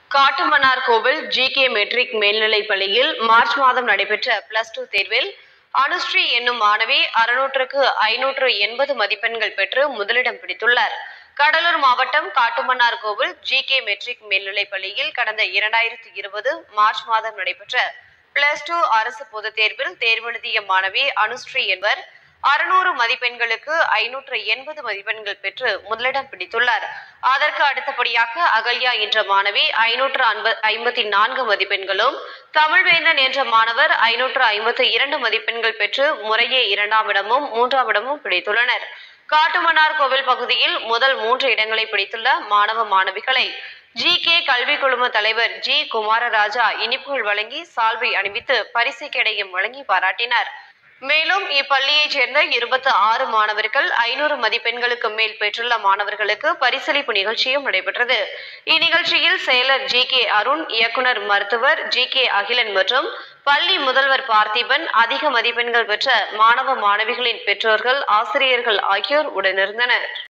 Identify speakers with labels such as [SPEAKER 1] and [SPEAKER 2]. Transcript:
[SPEAKER 1] காட்டுமன்னார் கோவில் G K matric மேல்நிலைப் பள்ளியில் மார்ச் மாதம் நடைபெற்ற பிளஸ் டூ தேர்வில் அனுஸ்ரீ என்னும் மாணவி அறுநூற்றுக்கு ஐநூற்று எண்பது மதிப்பெண்கள் பெற்று முதலிடம் பிடித்துள்ளார் கடலூர் மாவட்டம் காட்டுமன்னார் கோவில் ஜி கே மெட்ரிக் மேல்நிலைப் பள்ளியில் கடந்த இரண்டாயிரத்தி இருபது மார்ச் மாதம் நடைபெற்ற பிளஸ் டூ அரசு பொதுத் தேர்வில் தேர்வெழுதிய மாணவி அனுஸ்ரீ என்பவர் அறுநூறு மதிப்பெண்களுக்கு ஐநூற்று எண்பது மதிப்பெண்கள் பெற்று முதலிடம் பிடித்துள்ளார் அதற்கு அடுத்தபடியாக அகல்யா என்ற மாணவி ஐநூற்று ஐம்பத்தி நான்கு மதிப்பெண்களும் தமிழ்வேந்தன் என்ற மாணவர் ஐநூற்று ஐம்பத்தி இரண்டு மதிப்பெண்கள் பெற்று முறையே இரண்டாம் இடமும் மூன்றாம் இடமும் பிடித்துள்ளனர் காட்டுமன்னார் கோவில் பகுதியில் முதல் மூன்று இடங்களை பிடித்துள்ள மாணவ மாணவிகளை ஜி கே கல்வி குழும தலைவர் ஜி குமாரராஜா இனிப்புகள் வழங்கி சால்வை அணிவித்து பரிசு கிடையும் வழங்கி பாராட்டினார் மேலும் இப்பள்ளியைச் சேர்ந்த இருபத்தி ஆறு மாணவர்கள் ஐநூறு மதிப்பெண்களுக்கு மேல் பெற்றுள்ள மாணவர்களுக்கு பரிசளிப்பு நிகழ்ச்சியும் நடைபெற்றது இந்நிகழ்ச்சியில் செயலர் ஜி கே அருண் இயக்குனர் மருத்துவர் ஜி கே அகிலன் மற்றும் பள்ளி முதல்வர் பார்த்திபன் அதிக மதிப்பெண்கள் பெற்ற மாணவ மாணவிகளின் பெற்றோர்கள் ஆசிரியர்கள் ஆகியோர் உடனிருந்தனர்